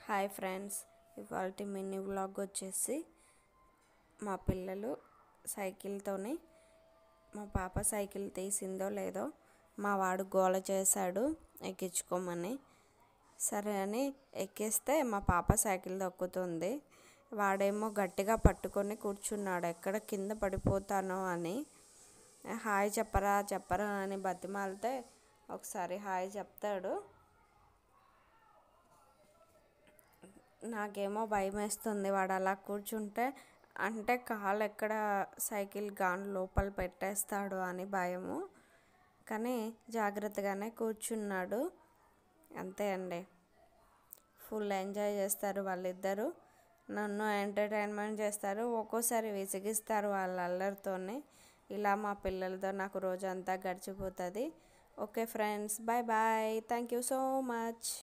hi friends ఇవాళ mini vlog వచ్చేసి మా పిల్లలు సైకిల్తోని మా పాప సైకిల్ తీసిందో లేదో మా వాడు గోల చేశాడు ఎక్కించుకోమని సరే అని ఎక్కిస్తే మా పాప సైకిల్ దొక్కుతుంది వాడేమో గట్టిగా పట్టుకొని కూర్చున్నాడు ఎక్కడ కింద పడిపోతానో అని హాయ్ చెప్పరా చెప్పరా అని బతిమాలితే ఒకసారి హాయ్ చెప్తాడు నాకేమో భయం వేస్తుంది వాడు అలా కూర్చుంటే అంటే కాలు ఎక్కడ సైకిల్ గాన్ లోపల పెట్టేస్తాడు అని భయము కానీ జాగ్రత్తగానే కూర్చున్నాడు అంతే అండి ఫుల్ ఎంజాయ్ చేస్తారు వాళ్ళిద్దరూ నన్ను ఎంటర్టైన్మెంట్ చేస్తారు ఒక్కోసారి విసిగిస్తారు వాళ్ళ అల్లరితోనే ఇలా మా పిల్లలతో నాకు రోజంతా గడిచిపోతుంది okay friends bye bye thank you so much